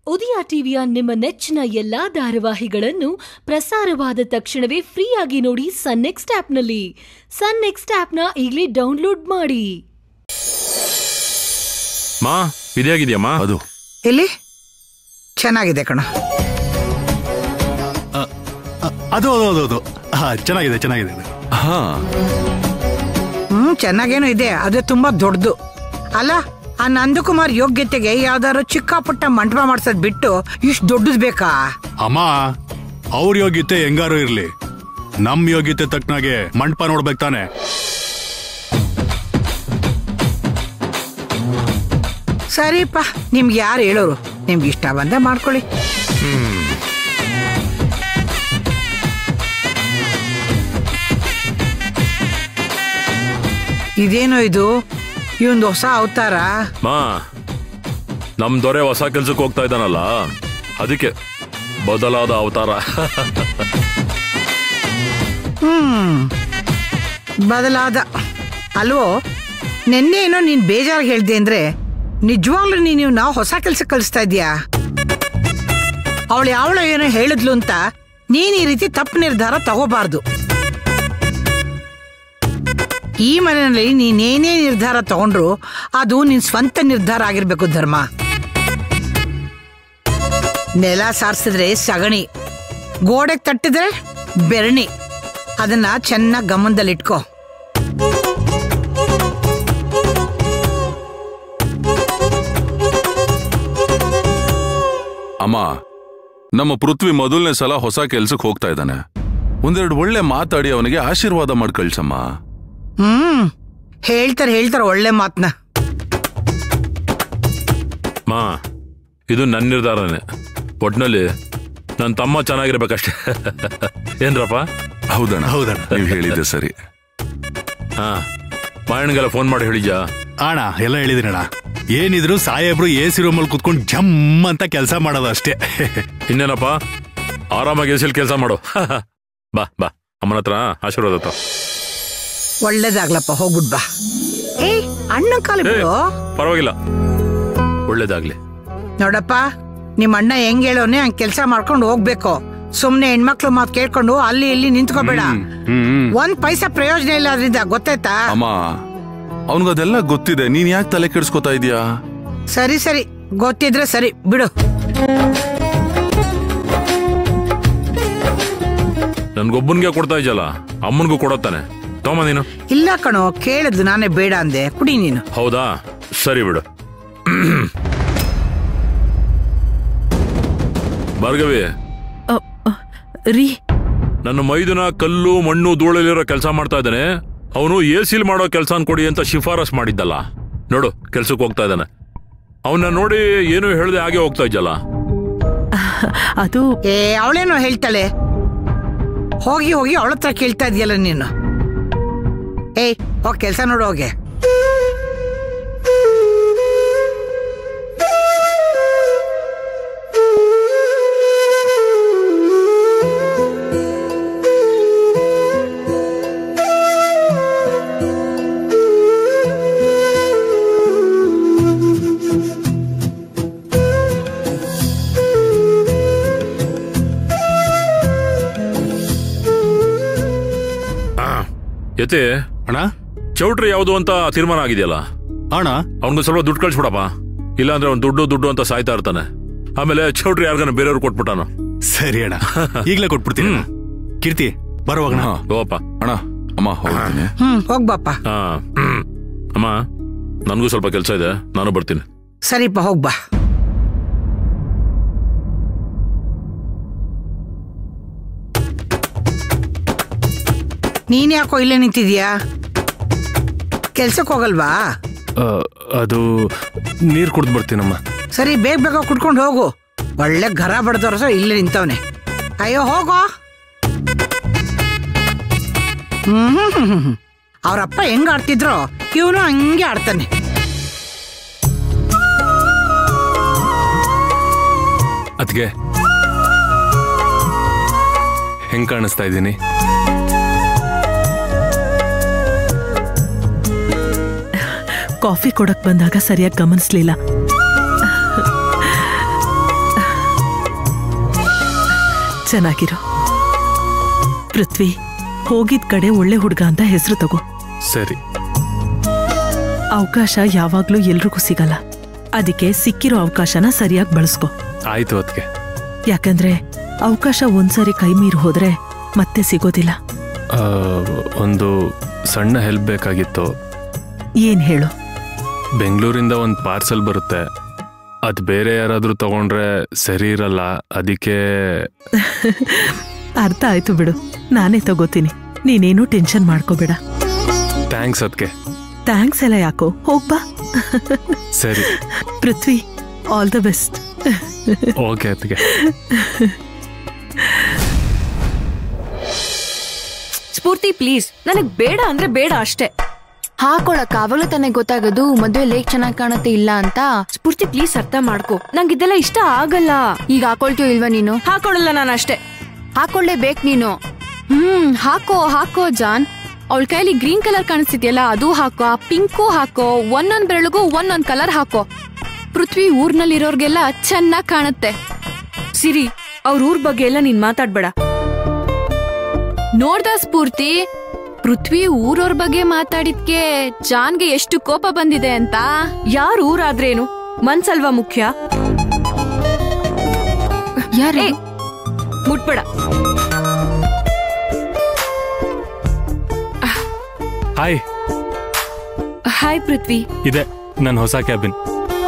ಉದಯ ಟಿವಿಯ ನಿಮ್ಮ ನೆಚ್ಚಿನ ಎಲ್ಲಾ ಧಾರಾವಾಹಿಗಳನ್ನು ಪ್ರಸಾರವಾದ ತಕ್ಷಣವೇ ಫ್ರೀಯಾಗಿ ನೋಡಿ ಸನ್ ನೆಕ್ಸ್ಟ್ ಆಪ್ನಲ್ಲಿ ಸನ್ ನೆಕ್ಸ್ಟ್ ಆಪ್ನ ಈಗಲೇ ಡೌನ್ಲೋಡ್ ಮಾಡಿ ಮಾ ಇದೇಗಿದೆಯಮ್ಮ ಅದು ಎಲ್ಲಿ ಚೆನ್ನಾಗಿದೆ ಕಣ ಅದು ಅದು ಅದು ಅದು ಹಾ ಚೆನ್ನಾಗಿದೆ ಚೆನ್ನಾಗಿದೆ ಇದು. ಹಾ ಹ್ಮ್ ಚೆನ್ನಾಗೇನೋ ಇದೆ ಅದು ತುಂಬಾ ದೊಡ್ಡದು ಅಲ್ಲ ಆ ನಂದಕುಮಾರ್ ಯೋಗ್ಯತೆಗೆ ಯಾವ್ದಾದ್ರು ಚಿಕ್ಕ ಪುಟ್ಟ ಮಂಟಪ ಮಾಡ್ಸೋದ್ ಬಿಟ್ಟು ಇಷ್ಟು ದೊಡ್ಡದ್ ಬೇಕಾ ಅಮ್ಮ ಅವ್ರ ಯೋಗ್ಯತೆ ಹೆಂಗಾರು ಇರ್ಲಿ ನಮ್ ಯೋಗ್ಯತೆ ತಕ್ಕನಾಗೆ ಮಂಟಪ ನೋಡ್ಬೇಕು ತಾನೆ ಸರಿಪ್ಪ ನಿಮ್ಗೆ ಯಾರು ಹೇಳೋರು ನಿಮ್ಗೆ ಇಷ್ಟ ಬಂದ ಮಾಡ್ಕೊಳ್ಳಿ ಇದೇನೋ ಇದು ಇವೊಂದು ಹೊಸ ಅವತಾರ ಮಾ ನಮ್ ದೊರೆ ಹೊಸ ಕೆಲ್ಸಕ್ಕೆ ಹೋಗ್ತಾ ಇದ್ದಾನಲ್ಲ ಅದಕ್ಕೆ ಬದಲಾದ ಅವತಾರ ಹ್ಮ್ ಬದಲಾದ ಅಲ್ವೋ ನಿನ್ನೆ ಏನೋ ನೀನ್ ಬೇಜಾರು ಹೇಳ್ದೆ ಅಂದ್ರೆ ನಿಜವಾಗ್ಲೂ ನೀನು ನಾವು ಹೊಸ ಕೆಲಸ ಕಲಿಸ್ತಾ ಇದೀಯಾ ಅವಳು ಯಾವಳ ಏನೋ ಹೇಳಿದ್ಲು ಅಂತ ನೀನ್ ಈ ರೀತಿ ತಪ್ಪು ನಿರ್ಧಾರ ತಗೋಬಾರ್ದು ಈ ಮನೆಯಲ್ಲಿ ನೀನೇನೇ ನಿರ್ಧಾರ ತಗೊಂಡ್ರು ಅದು ನಿನ್ ಸ್ವಂತ ನಿರ್ಧಾರ ಆಗಿರ್ಬೇಕು ಧರ್ಮ ನೆಲ ಸಾರಿಸಿದ್ರೆ ಸಗಣಿ ಗೋಡೆಗೆ ತಟ್ಟಿದ್ರೆ ಬೆರಣಿ ಅದನ್ನ ಚೆನ್ನಾಗಿ ಗಮನದಲ್ಲಿಟ್ಕೋ ಅಮ್ಮ ನಮ್ಮ ಪೃಥ್ವಿ ಮೊದಲನೇ ಸಲ ಹೊಸ ಕೆಲ್ಸಕ್ಕೆ ಹೋಗ್ತಾ ಇದ್ದಾನೆ ಒಂದೆರಡು ಒಳ್ಳೆ ಮಾತಾಡಿ ಅವನಿಗೆ ಆಶೀರ್ವಾದ ಮಾಡಿ ಕಳ್ಸಮ್ಮ ಹ್ಮ್ ಹೇಳ್ತಾರೆ ಹೇಳ್ತಾರೆ ಒಳ್ಳೆ ಮಾತನ್ನ ಮಾ ಇದು ನನ್ನ ನಿರ್ಧಾರನೇ ಒಟ್ನಲ್ಲಿ ನನ್ನ ತಮ್ಮ ಚೆನ್ನಾಗಿರ್ಬೇಕಷ್ಟೇ ಏನ್ರಪ್ಪ ಹೌದಣ್ಣ ಹೌದಣ್ಣ. ನೀವು ಹೇಳಿದ್ದೆ ಸರಿ ಹಾ ಮಾಯಣ್ಣಗೆಲ್ಲ ಫೋನ್ ಮಾಡಿ ಹೇಳಿದ್ಯಾ ಅಣ್ಣ ಎಲ್ಲ ಹೇಳಿದಿನಣ್ಣ ಏನಿದ್ರು ಸಾಹೇಬ್ರು ಎ ಸಿ ರೂಮಲ್ಲಿ ಕುತ್ಕೊಂಡು ಜಮ್ ಅಂತ ಕೆಲಸ ಮಾಡೋದು ಅಷ್ಟೇ ಇನ್ನೇನಪ್ಪ ಆರಾಮಾಗಿ ಎಸಿಲ್ ಕೆಲಸ ಮಾಡು ಬಾ ಬಾ ಅಮ್ಮನ ಹತ್ರ ಆಶೀರ್ವಾದ ತಗೋ. ಒಳ್ಳೇದಾಗ್ಲಪ್ಪ ಹೋಗ್ಬಿಟ್ ಬಾ ಏ ಅಣ್ಣ ಕಾಲ ಏ, ಬಿಡು ಪರವಾಗಿಲ್ಲ ಒಳ್ಳೇದಾಗ್ಲಿ ನೋಡಪ್ಪ ನಿಮ್ಮ ಅಣ್ಣ ಹೆಂಗ್ ಹೇಳೋನೆ ಹಂಗ್ ಕೆಲ್ಸ ಮಾಡ್ಕೊಂಡು ಹೋಗ್ಬೇಕು ಸುಮ್ನೆ ಹೆಣ್ಮಕ್ಳು ಮಾತು ಕೇಳ್ಕೊಂಡು ಅಲ್ಲಿ ಇಲ್ಲಿ ನಿಂತ್ಕೋಬೇಡ ಹ್ಮ್ ಒಂದ್ ಪೈಸಾ ಪ್ರಯೋಜನ ಇಲ್ಲ ಅದ್ರಿಂದ ಗೊತ್ತಾಯ್ತಾ ಅಮ್ಮ ಅವನಿಗದೆಲ್ಲ ಗೊತ್ತಿದೆ ನೀನ್ ಯಾಕೆ ತಲೆ ಕೆಡಿಸ್ಕೊತಾ ಇದೀಯಾ ಸರಿ ಸರಿ ಗೊತ್ತಿದ್ರೆ ಸರಿ ಬಿಡು ನನ್ಗೊಬ್ಬನ್ಗೆ ಕೊಡ್ತಾ ಇದೆಯಲ್ಲ ಅಮ್ಮನ್ಗೂ ಕೊಡತ್ತಾನೆ ತಗೊಂಬ ನೀನು ಇಲ್ಲ ಕಣೋ ಕೇಳಿದ್ದು ನಾನೇ ಬೇಡ ಅಂದೆ ಕುಡಿ ನೀನು ಹೌದಾ ಸರಿ ಬಿಡು ಭಾರ್ಗವಿ ರೀ ನನ್ನ ಮೈದುನ ಕಲ್ಲು ಮಣ್ಣು ಧೂಳಲ್ಲಿರೋ ಕೆಲಸ ಮಾಡ್ತಾ ಇದ್ದಾನೆ ಅವನು ಎ ಸಿಲ್ ಮಾಡೋ ಕೆಲಸ ಕೊಡಿ ಅಂತ ಶಿಫಾರಸ್ ಮಾಡಿದ್ದಲ್ಲ ನೋಡು ಕೆಲ್ಸಕ್ಕೆ ಹೋಗ್ತಾ ಇದ್ದಾನೆ ಅವನ್ನ ನೋಡಿ ಏನು ಹೇಳ್ದೆ ಹಾಗೆ ಹೋಗ್ತಾ ಇದ್ದಲ್ಲ ಅದು ಏ ಅವಳೇನೋ ಹೇಳ್ತಾಳೆ ಹೋಗಿ ಹೋಗಿ ಅವಳ ಹತ್ರ ಕೇಳ್ತಾ ಇದೆಯಲ್ಲ ನೀನು ಏಯ್ ಹೋಗ್ ಕೆಲ್ಸ ನೋಡು ಹೋಗೆ ಯತಿ ಅಣ್ಣ ಚೌಟ್ರಿ ಯಾವುದು ಅಂತ ತೀರ್ಮಾನ ಆಗಿದೆಯಲ್ಲ ಅಣ್ಣ ಅವ್ನಿಗೆ ಸ್ವಲ್ಪ ದುಡ್ಡು ಕಳ್ಸ್ಬಿಡಪ್ಪ ಇಲ್ಲಾಂದ್ರೆ ಅವ್ನು ದುಡ್ಡು ದುಡ್ಡು ಅಂತ ಸಾಯ್ತಾ ಇರ್ತಾನೆ ಆಮೇಲೆ ಚೌಟ್ರಿ ಯಾರಿಗಾನ ಬೇರೆಯವ್ರು ಕೊಟ್ಬಿಟ್ಟಾನು ಸರಿ ಅಣ್ಣ ಈಗ್ಲೇ ಕೊಟ್ಬಿಡ್ತೀನಿ ಅಣ್ಣ. ಕೀರ್ತಿ ಬರುವಾಗಣ ಹಾ. ಹೋಗಪ್ಪ ಅಣ್ಣ ಅಮ್ಮ ಹೋಗ್ತೀನಿ ಹ್ಮ್ ಹೋಗ್ಬಾಪ್ಪ ಹಾ ಹ್ಮ್. ಅಮ್ಮ ನನಗೂ ಸ್ವಲ್ಪ ಕೆಲಸ ಇದೆ ನಾನು ಬರ್ತೀನಿ ಸರಿಪ್ಪ ಹೋಗ್ಬಾ ನೀನ್ ಯಾಕೋ ಇಲ್ಲೇ ನಿಂತಿದ್ಯಾ ಕೆಲ್ಸಕ್ಕೆ ಹೋಗಲ್ವಾ ಅದು ನೀರು ಕುಡ್ದು ಬರ್ತೀನಮ್ಮ ಸರಿ ಬೇಗ ಬೇಗ ಕುಟ್ಕೊಂಡು ಹೋಗು ಒಳ್ಳೆ ಗರ ಬಡ್ದವ್ರ ಸಹ ಇಲ್ಲೇ ನಿಂತವನೆ ಅಯ್ಯೋ ಹೋಗೋ ಹ್ಮ್ ಅವ್ರಪ್ಪ ಹೆಂಗ್ ಆಡ್ತಿದ್ರೋ ಇವನು ಹಂಗೆ ಆಡ್ತಾನೆ ಅದಕ್ಕೆ ಹೆಂಗ್ ಕಾಣಿಸ್ತಾ ಇದ್ದೀನಿ ಕಾಫಿ ಕೊಡಕ್ ಬಂದಾಗ ಸರಿಯಾಗಿ ಗಮನಿಸ್ಲಿಲ್ಲ ಚೆನ್ನಾಗಿರು ಪೃಥ್ವಿ ಹೋಗಿದ್ ಕಡೆ ಒಳ್ಳೆ ಹುಡುಗ ಅಂತ ಹೆಸರು ತಗೋ ಸರಿ ಅವಕಾಶ ಯಾವಾಗ್ಲೂ ಎಲ್ರಿಗೂ ಸಿಗಲ್ಲ ಅದಕ್ಕೆ ಸಿಕ್ಕಿರೋ ಅವಕಾಶನ ಸರಿಯಾಗಿ ಬಳಸ್ಕೊ ಆಯ್ತು ಅದಕ್ಕೆ ಯಾಕಂದ್ರೆ ಅವಕಾಶ ಒಂದ್ಸರಿ ಕೈ ಮೀರಿ ಹೋದ್ರೆ ಮತ್ತೆ ಸಿಗೋದಿಲ್ಲ ಒಂದು ಸಣ್ಣ ಹೆಲ್ಪ್ ಬೇಕಾಗಿತ್ತು ಏನ್ ಹೇಳು ಬೆಂಗಳೂರಿಂದ ಒಂದು ಪಾರ್ಸಲ್ ಬರುತ್ತೆ ಅದು ಬೇರೆ ಯಾರಾದರೂ ತಗೊಂಡ್ರೆ ಸರಿ ಇರಲ್ಲ ಅದಕ್ಕೆ ಅರ್ಥ ಆಯ್ತು ಬಿಡು ನಾನೇ ತಗೋತೀನಿ ನೀನೇನು ಟೆನ್ಷನ್ ಮಾಡ್ಕೋಬೇಡ ಥ್ಯಾಂಕ್ಸ್ ಅದಕ್ಕೆ ಥ್ಯಾಂಕ್ಸ್ ಎಲ್ಲ ಯಾಕೋ ಹೋಗ್ಬಾ ಸರಿ Prithvi all the best okay ಅದಕ್ಕೆ ಸ್ಫೂರ್ತಿ ಪ್ಲೀಸ್ ನನಗ್ ಬೇಡ ಅಂದ್ರೆ ಬೇಡ ಅಷ್ಟೇ ಹಾಕೊಳಕ್ ಆವಾಗ್ಲೇ ತಾನೇ ಗೊತ್ತಾಗೋದು ಮದ್ವೆ ಲೇಕ್ ಚೆನ್ನಾಗ್ ಕಾಣತ್ತೆ ಇಲ್ಲ ಅಂತ ಸ್ಫೂರ್ತಿ ಪ್ಲೀಸ್ ಅರ್ಥ ಮಾಡ್ಕೊ ನಂಗಿದೆಲ್ಲ ಇಷ್ಟ ಆಗಲ್ಲ ಈಗ ಹಾಕೊಳ್ತೀಯೋ ಇಲ್ವಾ ನೀನು ಹಾಕೊಳಲ್ಲ ನಾನು ಅಷ್ಟೇ ಹಾಕೊಳ್ಳೇಬೇಕು ನೀನು ಹ್ಮ್ ಹಾಕೋ ಹಾಕೋ ಜಾನ್ ಅವಳ ಕೈಲಿ ಗ್ರೀನ್ ಕಲರ್ ಕಾಣಿಸ್ತಿದ್ಯಲ್ಲ ಅದು ಹಾಕೋ ಪಿಂಕು ಹಾಕೋ ಒಂದೊಂದ್ ಬೆರಳಿಗೂ ಒಂದೊಂದ್ ಕಲರ್ ಹಾಕೋ ಪೃಥ್ವಿ ಊರ್ನಲ್ಲಿರೋರ್ಗೆಲ್ಲ ಚೆನ್ನಾಗ್ ಕಾಣುತ್ತೆ ಸಿರಿ ಅವ್ರ ಊರ್ ಬಗ್ಗೆ ಎಲ್ಲ ನೀನ್ ಮಾತಾಡ್ಬೇಡ ನೋಡ್ದ ಸ್ಫೂರ್ತಿ ಪೃಥ್ವಿ ಊರವ್ರ ಬಗ್ಗೆ ಮಾತಾಡಿದ್ಕೆ ಜಾನ್ಗೆ ಎಷ್ಟು ಕೋಪ ಬಂದಿದೆ ಅಂತ ಯಾರ ಊರಾದ್ರೇನು ಮನ್ಸಲ್ವಾ ಮುಖ್ಯ ಯಾರೇ ಏ, ಮುಟ್ಬೇಡ ಹಾಯ್ ಹಾಯ್ ಪೃಥ್ವಿ ಇದೆ ನನ್ನ ಹೊಸ ಕ್ಯಾಬಿನ್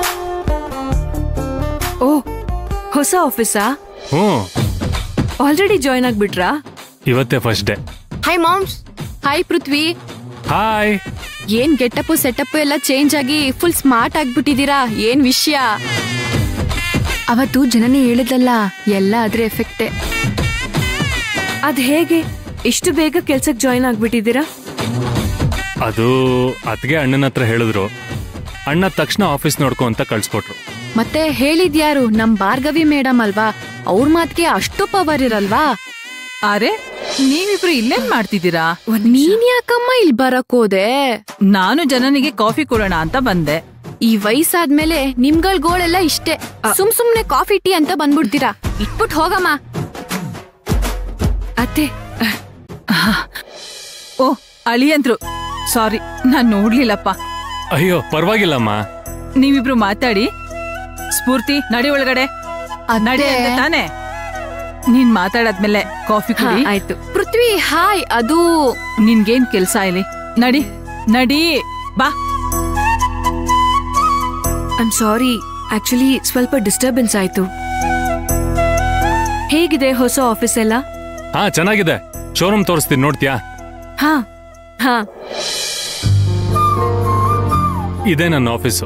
ಓ ಹೊಸ ಆಫೀಸಾ ಹ್ಞೂ ಆಲ್ರೆಡಿ ಜಾಯ್ನ್ ಆಗ್ಬಿಟ್ರಾ ಇವತ್ತೇ first day hi moms hi Prithvi hi ಏನ್ ಗೆಟಪ್ ಸೆಟಪ್ ಎಲ್ಲ ಚೇಂಜ್ ಆಗಿ ಫುಲ್ ಸ್ಮಾರ್ಟ್ ಆಗ್ಬಿಟ್ಟಿದೀರಾ ಏನ್ ವಿಷಯ ಅವತ್ತು ಜನನೇ ಹೇಳಿದಲ್ಲ ಎಲ್ಲ ಅದ್ರ ಎಫೆಕ್ಟೆ ಅದ್ ಹೇಗೆ ಇಷ್ಟು ಬೇಗ ಕೆಲ್ಸಕ್ಕೆ ಜಾಯ್ನ್ ಆಗ್ಬಿಟ್ಟಿದ್ದೀರಾ ಅದು ಅತ್ಗೆ ಅಣ್ಣನ ಹತ್ರ ಹೇಳಿದ್ರು ಅಣ್ಣ ತಕ್ಷಣ ಆಫೀಸ್ ನೋಡ್ಕೊ ಅಂತ ಕಳ್ಸ್ಕೊಟ್ರು ಮತ್ತೆ ಹೇಳಿದ್ಯಾರು ನಮ್ ಭಾರ್ಗವಿ ಮೇಡಮ್ ಅಲ್ವಾ ಅವ್ರ ಮಾತ್ಗೆ ಅಷ್ಟು ಪವರ್ ಇರಲ್ವಾ ಅರೆ ನೀವಿಬ್ರು ಇಲ್ಲೇನ್ ಮಾಡ್ತಿದ್ದೀರಾ ನೀನ್ ಯಾಕಮ್ಮ ಇಲ್ ಬರಕ್ ಹೋದೆ ನಾನು ಜನನಿಗೆ ಕಾಫಿ ಕೊಡೋಣ ಅಂತ ಬಂದೆ ಈ ವಯಸ್ಸಾದ್ಮೇಲೆ ನಿಮ್ಗಳ್ ಗೋಳೆಲ್ಲ ಇಷ್ಟೇ ಸುಮ್ ಸುಮ್ನೆ ಕಾಫಿ ಟೀ ಅಂತ ಬಂದ್ಬಿಡ್ತೀರಾ ಇಟ್ಬಿಟ್ ಹೋಗಮ್ಮ ಅತ್ತೆ ಓ ಅಳಿಯಂದ್ರು ಸಾರಿ ನಾನ್ ನೋಡ್ಲಿಲ್ಲಪ್ಪ ಅಯ್ಯೋ ಪರವಾಗಿಲ್ಲಮ್ಮ ನೀವಿಬ್ರು ಮಾತಾಡಿ ಸ್ಫೂರ್ತಿ ನಡಿ ಒಳಗಡೆ ನಡಿ ಅಂದೆ ತಾನೆ ನೀನ್ ಮಾತಾಡಾದ್ಮೇಲೆ ಕಾಫಿ ಹಾ, ಕುಡಿ ಆಯ್ತು ಪೃಥ್ವಿ ಹಾಯ್ ಅದು ನಿನ್ಗೇನ್ ಕೆಲ್ಸ ಇಲ್ಲಿ ನಡಿ ನಡಿ ಬಾ ಐಮ್ ಸಾರಿ ಆಕ್ಚುಲಿ ಸ್ವಲ್ಪ ಡಿಸ್ಟರ್ಬೆನ್ಸ್ ಆಯ್ತು ಹೇಗಿದೆ ಹೊಸ ಆಫೀಸ್ ಎಲ್ಲ ಹಾ ಚೆನ್ನಾಗಿದೆ ಶೋರೂಮ್ ತೋರಿಸ್ತೀನಿ ನೋಡ್ತೀಯಾ ಹಾ ಹಾ ಇದೇ ನನ್ನ ಆಫೀಸು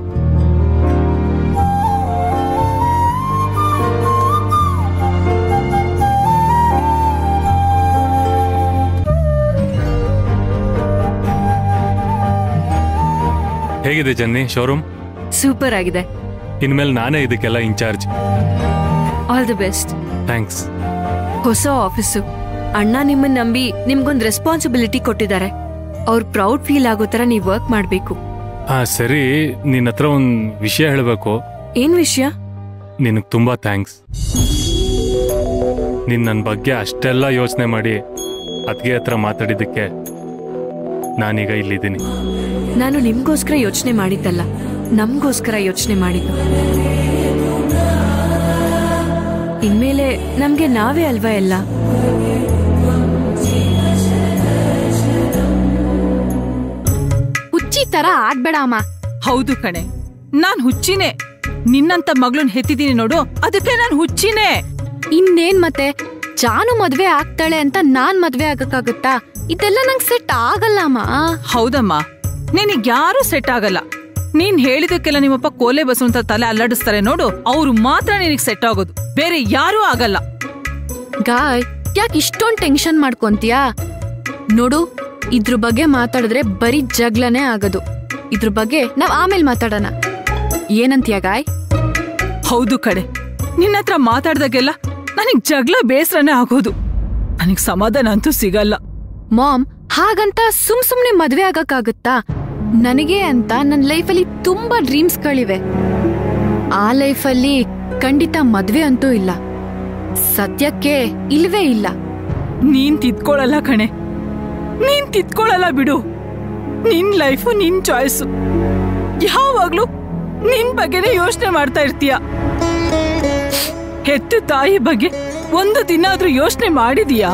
ಹೇಗಿದೆ ಜನ್ನಿ ಶೋರೂಮ್ ಸೂಪರ್ ಆಗಿದೆ ಇನ್ಮೇಲೆ ನಾನೇ ಇದಕ್ಕೆಲ್ಲ incharge all the best thanks ಹೊಸ ಆಫೀಸು ಅಣ್ಣ ನಿಮ್ಮನ್ನ ನಂಬಿ ನಿಮ್ಗೊಂದ್ ರೆಸ್ಪಾನ್ಸಿಬಿಲಿಟಿ ಕೊಟ್ಟಿದ್ದಾರೆ ಅವ್ರ ಪ್ರೌಡ್ ಫೀಲ್ ಆಗೋ ತರ ನೀವ್ ವರ್ಕ್ ಮಾಡ್ಬೇಕು ಹಾ ಸರಿ ನಿನ್ನ ಹತ್ರ ಒಂದು ವಿಷಯ ಹೇಳಬೇಕು ಏನ್ ವಿಷಯ ನಿನಗೆ ತುಂಬಾ ಥ್ಯಾಂಕ್ಸ್ ನೀನ್ ನನ್ನ ಬಗ್ಗೆ ಅಷ್ಟೆಲ್ಲ ಯೋಚನೆ ಮಾಡಿ ಅದ್ಗೆ ಹತ್ರ ಮಾತಾಡಿದ್ದಕ್ಕೆ ನಾನೀಗ ಇಲ್ಲಿದ್ದೀನಿ ನಾನು ನಿಮ್ಗೋಸ್ಕರ ಯೋಚನೆ ಮಾಡಿದ್ದಲ್ಲ ನಮ್ಗೋಸ್ಕರ ಯೋಚನೆ ಮಾಡಿದ್ದು ಇನ್ಮೇಲೆ ನಮ್ಗೆ ನಾವೇ ಅಲ್ವಾ ಎಲ್ಲ ಹುಚ್ಚಿ ತರ ಆಡ್ಬೇಡ ಅಮ್ಮ ಹೌದು ಕಣೆ ನಾನ್ ಹುಚ್ಚಿನೇ ನಿನ್ನಂತ ಮಗಳನ್ ಹೆತ್ತಿದೀನಿ ನೋಡು ಅದಕ್ಕೆ ನಾನ್ ಹುಚ್ಚಿನೇ ಇನ್ನೇನ್ ಮತ್ತೆ ಜಾನು ಮದ್ವೆ ಆಗ್ತಾಳೆ ಅಂತ ನಾನ್ ಮದ್ವೆ ಆಗಕ್ಕಾಗುತ್ತಾ ಇದೆಲ್ಲ ನಂಗ್ ಸೆಟ್ ಆಗಲ್ಲ ಅಮ್ಮ ಹೌದಮ್ಮ ನಿನಗ್ ಯಾರು ಸೆಟ್ ಆಗಲ್ಲ ನೀನ್ ಹೇಳಿದಕ್ಕೆಲ್ಲ ನಿಮ್ಮಪ್ಪ ಕೋಲೆ ಬಸು ಅಂತ ತಲೆ ಅಲ್ಲಾಡಿಸ್ತಾರೆ ನೋಡು ಅವ್ರು ಮಾತ್ರ ನಿನಗ್ ಸೆಟ್ ಆಗೋದು ಬೇರೆ ಯಾರೂ ಆಗಲ್ಲ ಗಾಯ್ ಯಾಕೆ ಇಷ್ಟೊಂದ್ ಟೆನ್ಷನ್ ಮಾಡ್ಕೊಂತೀಯಾ ನೋಡು ಇದ್ರ ಬಗ್ಗೆ ಮಾತಾಡಿದ್ರೆ ಬರೀ ಜಗ್ಲನೇ ಆಗೋದು ಇದ್ರ ಬಗ್ಗೆ ನಾವ್ ಆಮೇಲೆ ಮಾತಾಡೋಣ ಏನಂತೀಯ ಗಾಯ್ ಹೌದು ಕಡೆ ನಿನ್ನ ಹತ್ರ ಮಾತಾಡ್ದಾಗೆಲ್ಲ ನನಗ್ ಜಗಳ ಬೇಸರನೇ ಆಗೋದು ನನಗ್ ಸಮಾಧಾನ ಅಂತೂ ಸಿಗಲ್ಲ ಮಾಮ್ ಹಾಗಂತ ಸುಮ್ ಸುಮ್ನೆ ಮದ್ವೆ ಆಗಕ್ಕಾಗುತ್ತಾ ನನಗೆ ಅಂತ ನನ್ನ ಲೈಫಲ್ಲಿ ತುಂಬಾ ಡ್ರೀಮ್ಸ್ಗಳಿವೆ ಆ ಲೈಫಲ್ಲಿ ಖಂಡಿತ ಮದ್ವೆ ಅಂತೂ ಇಲ್ಲ ಸದ್ಯಕ್ಕೆ ಇಲ್ವೇ ಇಲ್ಲ ನೀನ್ ತಿದ್ಕೊಳಲ್ಲ ಕಣೆ ನೀನ್ ತಿದ್ಕೊಳಲ್ಲ ಬಿಡು ನಿನ್ ಲೈಫು ನಿನ್ ಚಾಯ್ಸು ಯಾವಾಗ್ಲೂ ನಿನ್ ಬಗ್ಗೆನೇ ಯೋಚನೆ ಮಾಡ್ತಾ ಇರ್ತೀಯ ಹೆತ್ತ ತಾಯಿ ಬಗ್ಗೆ ಒಂದು ದಿನ ಆದ್ರೂ ಯೋಚನೆ ಮಾಡಿದೀಯಾ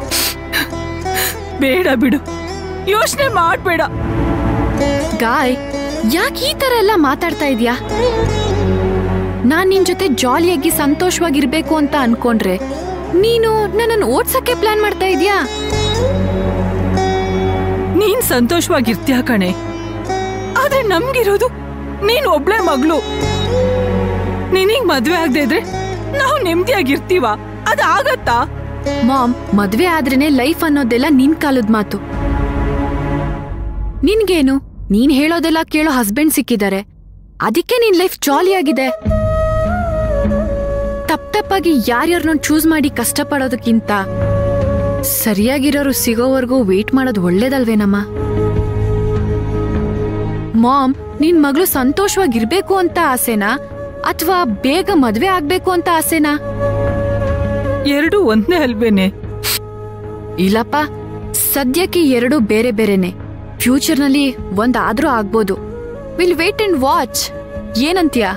ಬೇಡ ಬಿಡು ಯೋಚನೆ ಮಾಡ್ಬೇಡ ಗಾಯ್ ಯಾಕೆ ಈ ತರ ಎಲ್ಲ ಮಾತಾಡ್ತಾ ಇದೀಯಾ ನಾನ್ ನಿನ್ ಜೊತೆ ಜಾಲಿಯಾಗಿ ಸಂತೋಷವಾಗಿರ್ಬೇಕು ಅಂತ ಅನ್ಕೊಂಡ್ರೆ ನೀನು ನನ್ನನ್ನು ಓಡ್ಸಕ್ಕೆ ಪ್ಲಾನ್ ಮಾಡ್ತಾ ಇದೀಯಾ ನೀನ್ ಸಂತೋಷವಾಗಿರ್ತೀಯ ಕಣೆ ಆದ್ರೆ ನಮ್ಗಿರೋದು ನೀನ್ ಒಬ್ಳೆ ಮಗಳು ನಿನಗ್ ಮದ್ವೆ ಆಗದೆ ಇದ್ರೆ ನಾವು ನೆಮ್ಮದಿಯಾಗಿರ್ತೀವ ಅದ್ ಆಗತ್ತಾ ಮಾಮ್ ಮದ್ವೆ ಆದ್ರೇನೆ ಲೈಫ್ ಅನ್ನೋದೆಲ್ಲ ನಿನ್ ಕಾಲದ ಮಾತು ನಿನ್ಗೇನು ನೀನ್ ಹೇಳೋದೆಲ್ಲ ಕೇಳೋ ಹಸ್ಬೆಂಡ್ ಸಿಕ್ಕಿದ್ದಾರೆ ಅದಕ್ಕೆ ನಿನ್ ಲೈಫ್ ಜಾಲಿ ಆಗಿದೆ ತಪ್ಪ ತಪ್ಪಾಗಿ ಯಾರ್ಯಾರನ್ನ ಚೂಸ್ ಮಾಡಿ ಕಷ್ಟಪಡೋದಕ್ಕಿಂತ ಸರಿಯಾಗಿರೋರು ಸಿಗೋವರೆಗೂ ವೇಟ್ ಮಾಡೋದು ಒಳ್ಳೇದಲ್ವೇನಮ್ಮ ಮಾಮ್ ನಿನ್ ಮಗಳು ಸಂತೋಷವಾಗಿರ್ಬೇಕು ಅಂತ ಆಸೆನಾ ಅಥವಾ ಬೇಗ ಮದ್ವೆ ಆಗ್ಬೇಕು ಅಂತ ಆಸೆನಾ ಎರಡು ಒಂದೇ ಅಲ್ವೇನೆ ಇಲ್ಲಪ್ಪ ಸದ್ಯಕ್ಕೆ ಎರಡು ಬೇರೆ ಬೇರೆನೆ ಫ್ಯೂಚರ್ನಲ್ಲಿ ಒಂದಾದ್ರೂ ಆಗ್ಬೋದು ವಿಲ್ ವೇಟ್ ಅಂಡ್ ವಾಚ್ ಏನಂತೀಯ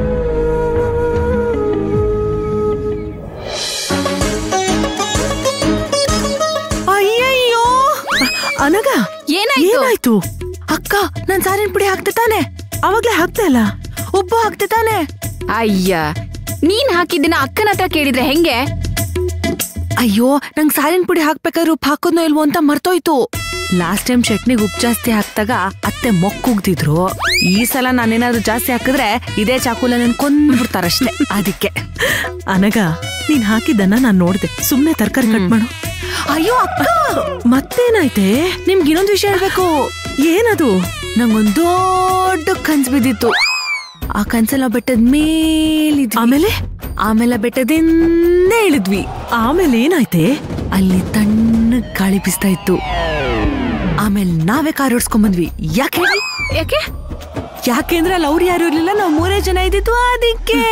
ಅಯ್ಯಯ್ಯೋ ಅನಗ ಏನಾಯ್ತು? ಏನಾಯ್ತು ಅಕ್ಕ ನನ್ ಸಾರಿನ ಪುಡಿ ಹಾಕ್ತೆ ತಾನೆ ಅವಾಗ್ಲೇ ಹಾಕ್ತೆ ಅಲ್ಲ ಉಪ್ಪು ಹಾಕ್ತೆ ತಾನೆ ಅಯ್ಯ ನೀನ್ ಹಾಕಿದ್ದನ್ನ ಅಕ್ಕನ ಹತ್ರ ಕೇಳಿದ್ರೆ ಹೆಂಗೆ ಅಯ್ಯೋ ನಂಗ್ ಸಾರಿನ ಪುಡಿ ಹಾಕ್ಬೇಕಾದ್ರೆ ಉಪ್ಪು ಹಾಕೋದ್ನೋ ಇಲ್ವೋ ಅಂತ ಮರ್ತೋಯ್ತು ಲಾಸ್ಟ್ ಟೈಮ್ ಚಟ್ನಿಗೆ ಉಪ್ಪು ಜಾಸ್ತಿ ಹಾಕ್ದಾಗ ಅತ್ತೆ ಮೊಕ್ಕುಗ್ದಿದ್ರು ಈ ಸಲ ನಾನೇನಾದ್ರೂ ಜಾಸ್ತಿ ಹಾಕಿದ್ರೆ ಇದೇ ಚಾಕುಲ ನನ್ ಕೊಂದ್ಬಿಡ್ತಾರಷ್ಟೇ ಅದಕ್ಕೆ ಅನಗ ನೀನ್ ಹಾಕಿದ್ದನ್ನ ನಾನ್ ನೋಡ್ದೆ ಸುಮ್ನೆ ತರಕಾರಿ ಕಟ್ ಮಾಡು ಅಯ್ಯೋ ಅಕ್ಕ ಮತ್ತೇನಾಯ್ತೆ ನಿಮ್ಗೆ ಇನ್ನೊಂದು ವಿಷಯ ಹೇಳ್ಬೇಕು ಏನದು ನಂಗೊಂದ್ ದೊಡ್ಡ ಕನ್ಸ್ ಬಿದ್ದಿತ್ತು ಆ ಕನ್ಸಲ್ಲ ಬೆಟ್ಟದ ಮೇಲಿದ್ವಿ ಆಮೇಲೆ ಆಮೇಲೆ ಬೆಟ್ಟದಿಂದೇ ಇಳಿದ್ವಿ ಆಮೇಲೆ ಏನಾಯ್ತೆ ಅಲ್ಲಿ ತಣ್ಣ ಗಾಳಿ ಬೀಸ್ತಾ ಇತ್ತು ಆಮೇಲೆ ನಾವೇ ಕಾರ್ ಓಡಿಸ್ಕೊಂಡ್ ಬಂದ್ವಿ ಯಾಕೆ ಹೇಳಿ? ಯಾಕೆ ಯಾಕೆಂದ್ರೆ ಅಲ್ಲಿ ಅವ್ರು ಯಾರು ಇರ್ಲಿಲ್ಲ ನಾವು ಮೂರೇ ಜನ ಇದ್ದಿತ್ತು ಅದಕ್ಕೆ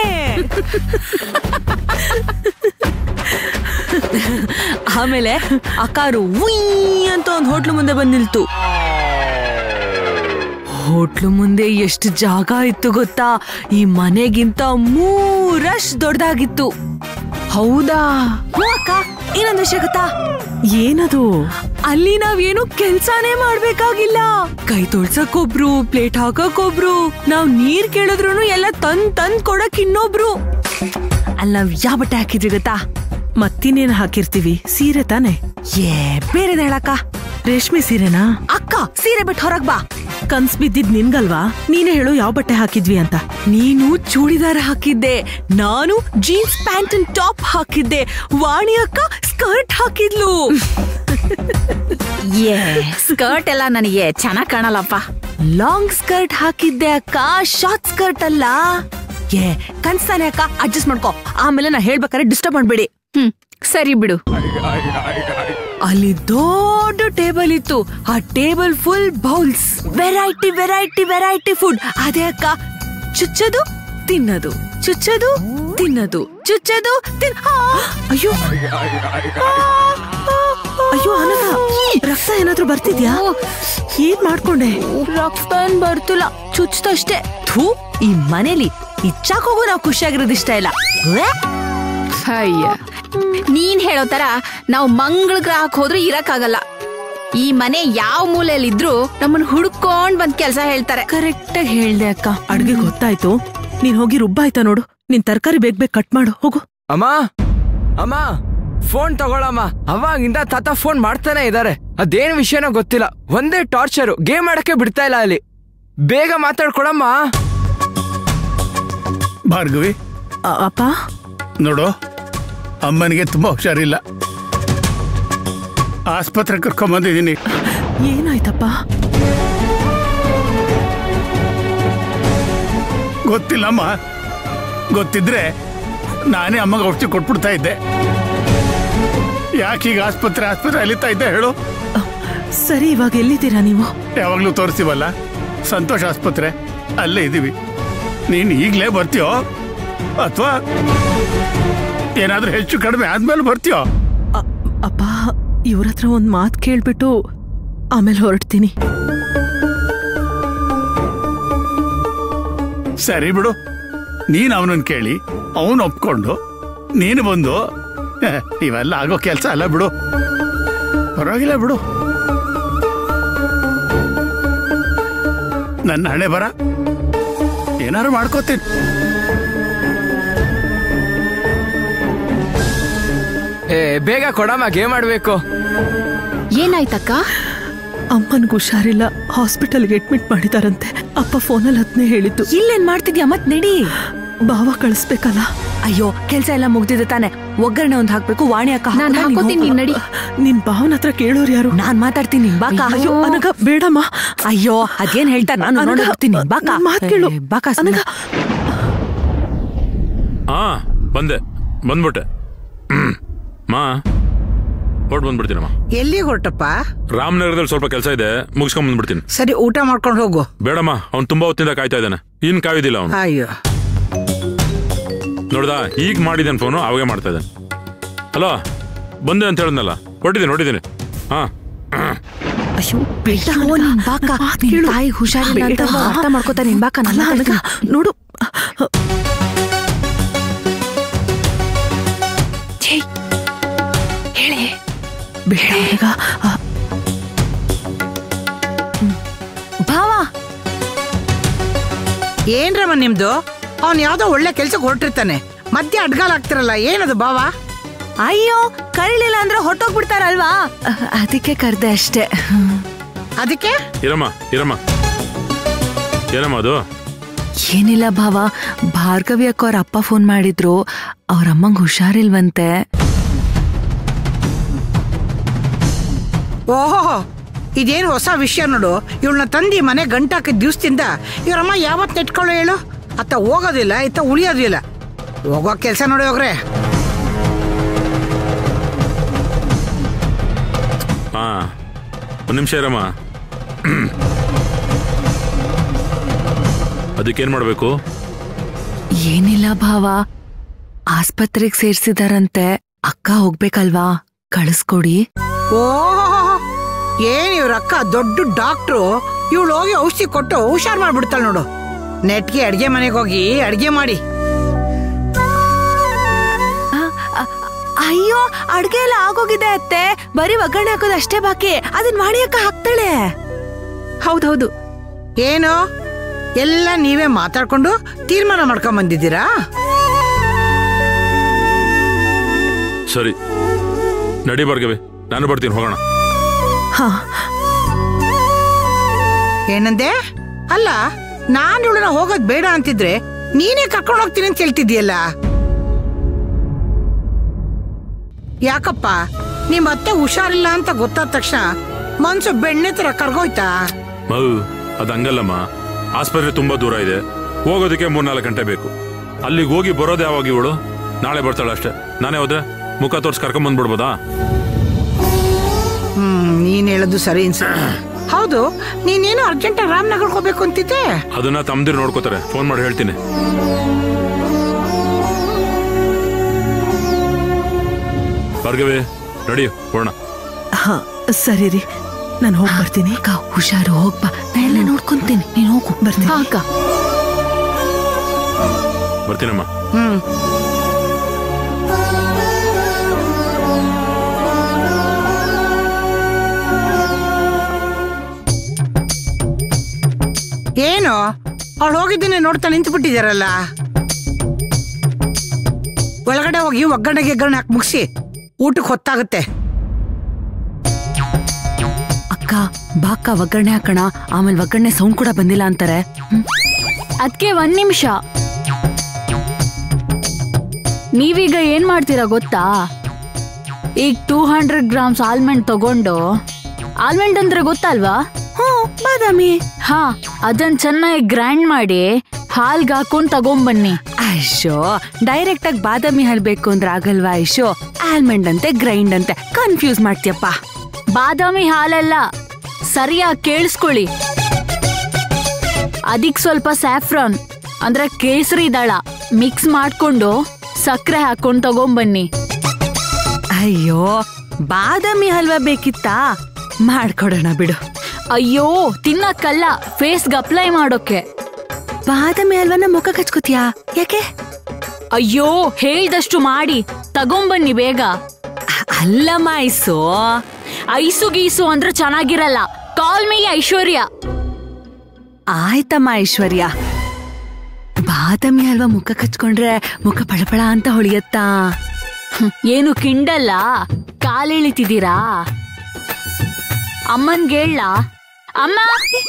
ಆಮೇಲೆ ಆ ಕಾರು ಉಯ್ ಅಂತ ಒಂದು ಹೋಟ್ಲು ಮುಂದೆ ಬಂದ್ ನಿಲ್ತು ಹೋಟ್ಲು ಮುಂದೆ ಎಷ್ಟು ಜಾಗ ಇತ್ತು ಗೊತ್ತಾ ಈ ಮನೆಗಿಂತ ಮೂರಷ್ಟು ದೊಡ್ಡದಾಗಿತ್ತು ಹೌದಾ ಹ್ಞೂ ಅಕ್ಕ ಇನ್ನೊಂದು ವಿಷಯ ಗೊತ್ತಾ ಏನದು ಅಲ್ಲಿ ನಾವೇನು ಕೆಲ್ಸಾನೇ ಮಾಡ್ಬೇಕಾಗಿಲ್ಲ ಕೈ ತೊಳ್ಸಕ್ಕೊಬ್ರು ಪ್ಲೇಟ್ ಹಾಕಕ್ಕೊಬ್ರು ನಾವ್ ನೀರ್ ಕೇಳಿದ್ರು ಎಲ್ಲ ತಂದ್ ತಂದ್ ಕೊಡಕ್ ಇನ್ನೊಬ್ರು ಅಲ್ಲಿ ನಾವ್ ಯಾವ ಬಟ್ಟೆ ಹಾಕಿದ್ವಿ ಗೊತ್ತಾ ಮತ್ತಿನೇನ್ ಹಾಕಿರ್ತೀವಿ ಸೀರೆ ತಾನೆ ಏ ಬೇರೆದ ಹೇಳಕ್ಕ ರೇಷ್ಮೆ ಸೀರೆನಾ ಅಕ್ಕ ಸೀರೆ ಬಿಟ್ಟು ಹೊರಗ್ ಬಾ ಕನ್ಸ್ ಬಿದ್ದಿದ್ ನಿನ್ಗಲ್ವಾ ನೀನೇ ಹೇಳು ಯಾವ ಬಟ್ಟೆ ಹಾಕಿದ್ವಿ ಅಂತ ನೀನು ಚೂಡಿದಾರ ಹಾಕಿದ್ದೆ ನಾನು ಜೀನ್ಸ್ ಪ್ಯಾಂಟ್ ಅಂಡ್ ಟಾಪ್ ಹಾಕಿದ್ದೆ ವಾಣಿ ಅಕ್ಕ ಸ್ಕರ್ಟ್ ಹಾಕಿದ್ಲು ಏ ಸ್ಕರ್ಟ್ ಎಲ್ಲ ನನಗೆ ಚೆನ್ನಾಗ್ ಕಾಣಲ್ಲಪ್ಪ ಲಾಂಗ್ ಸ್ಕರ್ಟ್ ಹಾಕಿದ್ದೆ ಅಕ್ಕ ಶಾರ್ಟ್ ಸ್ಕರ್ಟ್ ಅಲ್ಲ ಏ ಕನ್ಸ್ತಾನೆ ಅಕ್ಕ ಅಡ್ಜಸ್ಟ್ ಮಾಡ್ಕೋ ಆಮೇಲೆ ನಾ ಹೇಳ್ಬೇಕಾದ್ರೆ ಡಿಸ್ಟರ್ಬ್ ಮಾಡ್ಬೇಡಿ ಹ್ಮ್ ಸರಿ ಬಿಡು ಅಲ್ಲಿ ದೊಡ್ಡ ಟೇಬಲ್ ಇತ್ತು ಆ table full bowls variety variety variety food ಅದೇ ಅಕ್ಕ ಚುಚ್ಚದು ತಿನ್ನದು ಚುಚ್ಚದು ತಿನ್ನದು ಚುಚ್ಚದು ತಿನ್ ಆ! ಅಯ್ಯೋ ಆ! ಅಯ್ಯೋ ಅನಗ ರಕ್ತ ಏನಾದ್ರೂ ಬರ್ತಿದ್ಯಾ ಏನ್ ಮಾಡ್ಕೊಂಡೆ ರಕ್ತ ಏನ್ ಬರ್ತಿಲ್ಲ ಚುಚ್ಚದಷ್ಟೇ ಥೂ ಈ ಮನೇಲಿ ಈ ಚಾಕೋಗೂ ನಾವು ಖುಷಿಯಾಗಿರೋದು ಇಷ್ಟ ಇಲ್ಲ ವ್ಯಾ! ಅಯ್ಯ ನೀನ್ ಹೇಳೋ ತರ ನಾವು ಮಂಗಳ ಗ್ರಹಕ್ ಹೋದ್ರೂ ಇರಕ್ಕಾಗಲ್ಲ ಈ ಮನೆ ಯಾವ ಮೂಲೆಯಲ್ಲಿ ಇದ್ರು ನಮ್ಮನ್ನ ಹುಡ್ಕೊಂಡ್ ಬಂದ್ ಕೆಲ್ಸ ಹೇಳ್ತಾರೆ ಕರೆಕ್ಟ್ ಆಗಿ ಹೇಳ್ದೆ ಅಕ್ಕ ಅಡ್ಗೆ ಗೊತ್ತಾಯ್ತು ನೀನ್ ಹೋಗಿ ರುಬ್ಬಾಯ್ತಾ ನೋಡು ನಿನ್ ತರಕಾರಿ ಬೇಗ ಬೇಗ ಕಟ್ ಮಾಡು ಹೋಗು ಅಮ್ಮ ಅಮ್ಮ ಫೋನ್ ತಗೊಳಮ್ಮ ಅವಾಗಿಂದ ತಾತ ಫೋನ್ ಮಾಡ್ತಾನೆ ಇದಾರೆ ಅದೇನ್ ವಿಷಯನೋ ಗೊತ್ತಿಲ್ಲ ಒಂದೇ ಟಾರ್ಚರು ಗೇಮ್ ಆಡಕ್ಕೆ ಬಿಡ್ತಾ ಇಲ್ಲ ಅಲ್ಲಿ ಬೇಗ ಮಾತಾಡ್ಕೊಳಮ್ಮ ಭಾರ್ಗವಿ ಅಪ್ಪ ನೋಡು ಅಮ್ಮನಿಗೆ ತುಂಬಾ ಹುಷಾರಿಲ್ಲ ಆಸ್ಪತ್ರೆ ಕರ್ಕೊಂಬಂದಿದ್ದೀನಿ ಏನಾಯ್ತಪ್ಪ ಗೊತ್ತಿಲ್ಲಮ್ಮ ಗೊತ್ತಿದ್ರೆ ನಾನೇ ಅಮ್ಮಗೆ ಔಷಧಿ ಕೊಟ್ಬಿಡ್ತಾ ಇದ್ದೆ ಯಾಕೀಗ ಆಸ್ಪತ್ರೆ ಆಸ್ಪತ್ರೆ ಅಲಿತಾ ಇದ್ದೆ ಹೇಳು ಸರಿ ಇವಾಗ ಎಲ್ಲಿದ್ದೀರಾ ನೀವು ಯಾವಾಗ್ಲೂ ತೋರಿಸ್ತೀವಲ್ಲ ಸಂತೋಷ್ ಆಸ್ಪತ್ರೆ ಅಲ್ಲೇ ಇದ್ದೀವಿ ನೀನು ಈಗಲೇ ಬರ್ತೀಯೋ ಅಥವಾ ಏನಾದ್ರೂ ಹೆಚ್ಚು ಕಡಿಮೆ ಆದ್ಮೇಲೆ ಬರ್ತೀಯೋ ಅಪ್ಪ ಇವ್ರ ಹತ್ರ ಒಂದ್ ಮಾತ್ ಕೇಳ್ಬಿಟ್ಟು ಆಮೇಲೆ ಹೊರಡ್ತೀನಿ ಸರಿ ಬಿಡು ನೀನ್ ಅವನನ್ನ ಕೇಳಿ ಅವನು ಒಪ್ಕೊಂಡು ನೀನು ಬಂದು ಹ, ಇವೆಲ್ಲ ಆಗೋ ಕೆಲಸ ಅಲ್ಲ ಬಿಡು ಪರವಾಗಿಲ್ಲ ಬಿಡು ನನ್ನ ಹಣೆ ಬರ ಏನಾರು ಮಾಡ್ಕೋತೀನಿ ಏ ಬೇಗ ಕೊಡಮ್ಮ ಗೇಮ್ ಆಡ್ಬೇಕು ಏನಾಯ್ತಕ್ಕ ಅಮ್ಮನ್ಗೆ ಹುಷಾರಿಲ್ಲ ಹಾಸ್ಪಿಟಲ್ಗೆ ಅಡ್ಮಿಟ್ ಮಾಡಿದಾರಂತೆ ಅಪ್ಪ ಫೋನಲ್ಲಿ ಅದನ್ನೇ ಹೇಳಿದ್ದು ಇಲ್ಲೇನ್ ಮಾಡ್ತಿದ್ಯಾ ಮತ್ ನಡಿ ಭಾವ ಕಳಿಸ್ಬೇಕಲ್ಲ ಅಯ್ಯೋ ಕೆಲ್ಸ ಎಲ್ಲ ಮುಗ್ದಿದೆ ತಾನೆ ಒಗ್ಗರಣೆ ಒಂದ್ ಹಾಕ್ಬೇಕು ವಾಣಿ ಅಕ್ಕ ನಾನ್ ಹಾಕ್ಕೊತೀನಿ, ನೀನ್ ನಡಿ. ನಿನ್ ಭಾವನ ಹತ್ರ ಕೇಳೋರು ಯಾರು ನಾನ್ ಮಾತಾಡ್ತೀನಿ ಬಾಕ ಅಯ್ಯೋ ಅನಗ ಬೇಡಮ್ಮ ಅಯ್ಯೋ ಅದೇನ್ ಹೇಳ್ತಾರೆ ನಾನು ಅನಘ, ನೋಡ್ತೀನಿ ಬಾಕ ನನ್ ಮಾತ್ ಕೇಳು. ಬಾಕ ಅನಘ, ಹಾ ಬಂದೆ ಬಂದ್ಬಿಟ್ಟೆ ಹ್ಮ್. ಮಾ ಹೊರಟ್ ಬಂದ್ಬಿಡ್ತೀನಮ್ಮ ಎಲ್ಲಿಗೆ ಹೊರಟಪ್ಪ ರಾಮನಗರದಲ್ಲಿ ಸ್ವಲ್ಪ ಕೆಲಸ ಇದೆ ಮುಗಿಸ್ಕೊಂಡ್ ಬಂದ್ಬಿಡ್ತೀನಿ ಸರಿ ಊಟ ಮಾಡ್ಕೊಂಡು ಹೋಗು ಬೇಡಮ್ಮ ಅವ್ನು ತುಂಬಾ ಹೊತ್ತಿಂದ ಕಾಯ್ತಾ ಇದ್ದಾನೆ ಇನ್ ಕಾಯೋದಿಲ್ಲ ಅವನು ಅಯ್ಯೋ ನೋಡ್ದಾ ಈಗ ಮಾಡಿದ್ದೇನೆ ಫೋನು ಅವಾಗೆ ಮಾಡ್ತಾ ಇದ್ದಾನೆ ಹಲೋ ಬಂದೆ ಅಂತ ಹೇಳಿದ್ನಲ್ಲ ಹೊಟ್ಟಿದ್ದೀನಿ ಹೊಟ್ಟಿದ್ದೀನಿ ಹಾ ಅಯ್ಯೋ ಬೇಡ ನಿನ್ ಬಾಕ ನಿನ್ ತಾಯಿ ಹುಷಾರಿಲ್ಲ ಅಂತ ಬೇಡ. ಅರ್ಥ ಮಾಡ್ಕೋತಾರೆ ನಿನ್ ಬಾಕ ಅಲ್ಲ, ನನ್ನ ಅನಘ, ನೋಡು ಹೇಳಿ ಬೇಡ ಅನಘ ಆ, ಭಾವ ಏನ್ರಮ್ಮ ನಿಮ್ದು ಅವ್ನ್ ಯಾವ್ದೋ ಒಳ್ಳೆ ಕೆಲ್ಸಕ್ಕೆ ಹೊರಟಿರ್ತಾನೆ ಮಧ್ಯೆ ಅಡ್ಗಾಲ್ ಆಗ್ತಿರಲ್ಲ ಏನದು ಬಾವ ಅಯ್ಯೋ ಕರೀಲಿಲ್ಲ ಅಂದ್ರೆ ಹೊಟ್ಟೋಗ್ಬಿಡ್ತಾರಲ್ವಾ ಅಹ್, ಅದಕ್ಕೆ ಕರ್ದೆ ಅಷ್ಟೇ ಅದಕ್ಕೆ ಇರಮ್ಮ ಇರಮ್ಮ ಏನಮ್ಮ ಅದು ಏನಿಲ್ಲ ಭಾವ ಭಾರ್ಗವಿ ಅಕ್ಕ ಅವ್ರ ಅಪ್ಪ ಫೋನ್ ಮಾಡಿದ್ರು ಅವ್ರ ಅಮ್ಮಂಗ್ ಹುಷಾರಿಲ್ವಂತೆ ಓಹೋ ಇದೇನು ಹೊಸ ವಿಷಯ ನೋಡು ಇವಳನ್ನ ತಂದಿ ಮನೆ ಗಂಟಾಕಿದ ದಿವ್ಸದಿಂದ ಇವ್ರಮ್ಮ ಯಾವತ್ ನೆಟ್ಕೊಳ್ಳೋ ಹೇಳು ಅತ್ತ ಹೋಗೋದಿಲ್ಲ ಇತ್ತ ಉಳಿಯೋದಿಲ್ಲ ಹೋಗೋ ಕೆಲಸ ನೋಡಿ ಹೋಗ್ರೆ ಹಾ ಒಂದು ನಿಮಿಷ ಇರಮ್ಮ ಅದಕ್ಕೇನ್ ಮಾಡ್ಬೇಕು ಏನಿಲ್ಲ ಭಾವ ಆಸ್ಪತ್ರೆಗೆ ಸೇರ್ಸಿದಾರಂತೆ ಅಕ್ಕ ಹೋಗ್ಬೇಕಲ್ವಾ ಕಳಿಸ್ಕೊಡಿ ಓಹೋ ಏನ್ ಇವ್ರ ಅಕ್ಕ ದೊಡ್ಡ ಡಾಕ್ಟ್ರು ಇವಳು ಹೋಗಿ ಔಷಧಿ ಕೊಟ್ಟು ಹುಷಾರ್ ಮಾಡ್ಬಿಡ್ತಾಳೆ ನೋಡು ನೆಟ್ಗೆ ಅಡ್ಗೆ ಮನೆಗೆ ಹೋಗಿ ಅಡ್ಗೆ ಮಾಡಿ ಅಯ್ಯೋ ಅಡ್ಗೆ ಎಲ್ಲ ಆಗೋಗಿದೆ ಅತ್ತೆ ಬರೀ ಒಗ್ಗರಣೆ ಹಾಕೋದು ಅಷ್ಟೇ ಬಾಕಿ ಅದನ್ ಮಾಡಿ ಅಕ್ಕ ಹಾಕ್ತಾಳೆ ಹೌದೌದು ಏನು ಎಲ್ಲ ನೀವೇ ಮಾತಾಡ್ಕೊಂಡು ತೀರ್ಮಾನ ಮಾಡ್ಕೊಂಡ್ ಬಂದಿದ್ದೀರಾ ಸರಿ ನಡಿ ಬರ್ಗವಿ ನಾನು ಬರ್ತೀನಿ ಹೋಗೋಣ ಹಾ ಏನಂದೆ ಅಲ್ಲ ನಾನ್ ಇವಳನ್ನ ಹೋಗೋದ್ ಬೇಡ ಅಂತಿದ್ರೆ ನೀನೇ ಕರ್ಕೊಂಡು ಹೋಗ್ತೀನಿ ಅಂತ ಹೇಳ್ತಿದ್ಯಲ್ಲ ಯಾಕಪ್ಪ ನಿಮ್ ಅತ್ತೆ ಹುಷಾರಿಲ್ಲ ಅಂತ ಗೊತ್ತಾದ ತಕ್ಷಣ ಮನ್ಸು ಬೆಣ್ಣೆ ತರ ಕರ್ಗೋಯ್ತಾ ಮೌ ಅದು ಹಂಗಲ್ಲಮ್ಮ ಆಸ್ಪತ್ರೆ ತುಂಬಾ ದೂರ ಇದೆ ಹೋಗೋದಕ್ಕೆ ಮೂರ್ನಾಲ್ಕು ಗಂಟೆ ಬೇಕು ಅಲ್ಲಿಗೆ ಹೋಗಿ ಬರೋದು ಯಾವಾಗ ಇವಳು ನಾಳೆ ಬರ್ತಾಳೆ ಅಷ್ಟೇ ನಾನೇ ಹೋದ್ರೆ ಮುಖ ತೋರ್ಸಿ ಕರ್ಕೊಂಡ್ ಬಂದ್ಬಿಡ್ಬೋದಾ ಹ್ಮ್ ನೀನ್ ಹೇಳೋದು ಸರಿ ಅನ್ಸ ಹೌದು ನೀನೇನು ಅರ್ಜೆಂಟ್ ರಾಮನಗರ್ಗೆ ಹೋಗ್ಬೇಕು ಅಂತಿದ್ದೆ ಅದನ್ನ ತಮ್ದಿರು ನೋಡ್ಕೋತಾರೆ ಫೋನ್ ಮಾಡಿ ಹೇಳ್ತೀನಿ ಭಾರ್ಗವಿ ನಡಿ ಹೋಗೋಣ ಹಾ ಸರಿ ರೀ ನಾನು ಹೋಗಿ ಬರ್ತೀನಿ ಅಕ್ಕ ಹುಷಾರು ಹೋಗ್ಬಾ ನಾ ಎಲ್ಲ ನೋಡ್ಕೊಂತೀನಿ ನೀನ್ ಹೋಗು ಬರ್ತೀನಿ ಹಾ ಅಕ್ಕ ಬರ್ತೀನಮ್ಮ ಹ್ಮ್ ಏನು ಅವಳು ಹೋಗಿದ್ದೇನೆ ನೋಡ್ತಾ ನಿಂತು ಬಿಟ್ಟಿದಾರಲ್ಲ ಒಳಗಡೆ ಹೋಗಿ ಒಗ್ಗರಣೆ ಗಿಗ್ಗರಣೆ ಹಾಕಿ ಮುಗಿಸಿ ಊಟಕ್ಕೆ ಹೊತ್ತಾಗುತ್ತೆ ಅಕ್ಕ ಬಾಕ ಒಗ್ಗರಣೆ ಹಾಕೋಣ ಆಮೇಲೆ ಒಗ್ಗರಣೆ ಸೌಂಡ್ ಕೂಡ ಬಂದಿಲ್ಲ ಅಂತಾರೆ ಹ್ಮ್. ಅದಕ್ಕೆ ಒಂದ್ ನಿಮಿಷ ನೀವೀಗ ಏನ್ ಮಾಡ್ತೀರಾ ಗೊತ್ತಾ ಈಗ ಟೂ ಹಂಡ್ರೆಡ್ ಗ್ರಾಮ್ಸ್ ಆಲ್ಮಂಡ್ ತಗೊಂಡು ಆಲ್ಮಂಡ್ ಅಂದ್ರೆ ಗೊತ್ತಲ್ವಾ ಹ್ಮ್ ಬಾದಾಮಿ ಹಾ ಅದನ್ನ ಚೆನ್ನಾಗಿ ಗ್ರೈಂಡ್ ಮಾಡಿ ಹಾಲ್ಗೆ ಹಾಕೊಂಡ್ ತಗೊಂಬನ್ನಿ ಅಯ್ಯೋ ಡೈರೆಕ್ಟ್ ಆಗಿ ಬಾದಾಮಿ ಹಾಲ್ ಬೇಕು ಅಂದ್ರೆ ಆಗಲ್ವಾ ಐಶೋ ಆಲ್ಮಂಡ್ ಅಂತೆ ಗ್ರೈಂಡ್ ಅಂತೆ ಕನ್ಫ್ಯೂಸ್ ಮಾಡ್ತೀಯಪ್ಪ ಬಾದಾಮಿ ಹಾಲಲ್ಲ ಸರಿಯಾಗಿ ಕೇಳಿಸ್ಕೊಳ್ಳಿ ಅದಕ್ಕೆ ಸ್ವಲ್ಪ ಸ್ಯಾಫ್ರಾನ್ ಅಂದ್ರೆ ಕೇಸರಿ ದಳ ಮಿಕ್ಸ್ ಮಾಡ್ಕೊಂಡು ಸಕ್ಕರೆ ಹಾಕೊಂಡ್ ತಗೊಂಬನ್ನಿ ಅಯ್ಯೋ ಬಾದಾಮಿ ಹಲ್ವಾ ಬೇಕಿತ್ತಾ ಮಾಡ್ಕೊಡೋಣ ಬಿಡು ಅಯ್ಯೋ ತಿನ್ನಕ್ಕಲ್ಲ ಫೇಸ್ಗೆ ಅಪ್ಲೈ ಮಾಡೋಕೆ ಬಾದಾಮಿ ಹಲ್ವಾನ ಮುಖ ಕಚ್ಕೋತಿಯಾ ಯಾಕೆ ಅಯ್ಯೋ ಹೇಳ್ದಷ್ಟು ಮಾಡಿ ತಗೊಂಬನ್ನಿ ಬೇಗ ಅಲ್ಲ ಮಾಯ್ಸು ಐಸು ಗೀಸು ಅಂದ್ರೆ ಚೆನ್ನಾಗಿರಲ್ಲ ಕಾಲ್ ಮೀ ಐಶ್ವರ್ಯ ಆಯ್ತಮ್ಮ ಐಶ್ವರ್ಯ ಬಾದಾಮಿ ಹಲ್ವಾ ಮುಖ ಕಚ್ಕೊಂಡ್ರೆ ಮುಖ ಪಳಪಳ ಅಂತ ಹೊಳಿಯತ್ತಾ ಹ್ಮ್, ಏನು ಕಿಂಡಲ್ಲ ಕಾಲಿಳಿತಿದ್ದೀರಾ ಅಮ್ಮನ್ಗೆ ಹೇಳ ಅಮ್ಮ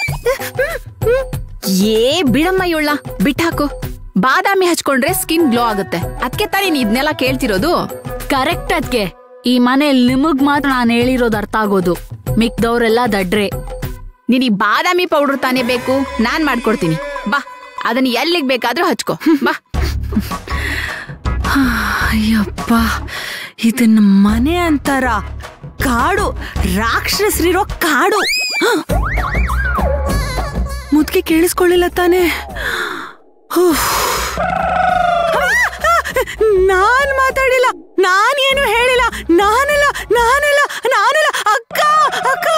ಏ ಬಿಡಮ್ಮ ಇವಳ ಬಿಟ್ಟಾಕು ಬಾದಾಮಿ ಹಚ್ಕೊಂಡ್ರೆ ಸ್ಕಿನ್ ಗ್ಲೋ ಆಗುತ್ತೆ ಅದಕ್ಕೆ ತಾನೇ ನೀನ್ ಇದನ್ನೆಲ್ಲ ಕೇಳ್ತಿರೋದು ಕರೆಕ್ಟ್ ಅದ್ಕೆ ಈ ಮನೇಲಿ ನಿಮಗ್ ಮಾತ್ರ ನಾನು ಹೇಳಿರೋದು ಅರ್ಥ ಆಗೋದು ಮಿಕ್ದವ್ರೆಲ್ಲ ದಡ್ರೆ ನೀನ್ ಈ ಬಾದಾಮಿ ಪೌಡರ್ ತಾನೇ ಬೇಕು ನಾನ್ ಮಾಡ್ಕೊಡ್ತೀನಿ ಬಾ ಅದನ್ನ ಎಲ್ಲಿಗ್ ಬೇಕಾದ್ರೂ ಹಚ್ಕೋ ಬಾ ಅಯ್ಯಪ್ಪ ಇದನ್ನ ಮನೆ ಅಂತಾರ ಕಾಡು ರಾಕ್ಷಸರಿರೋ ಕಾಡು ಮುದ್ಕೆ ಕೇಳಿಸ್ಕೊಳ್ಳಿಲ್ಲ ತಾನೆ ಉಫ್. ನಾನ್ ಮಾತಾಡಿಲ್ಲ ನಾನೇನು ಹೇಳಿಲ್ಲ ನಾನಲ್ಲ ನಾನಲ್ಲ ನಾನಲ್ಲ ಅಕ್ಕ ಅಕ್ಕ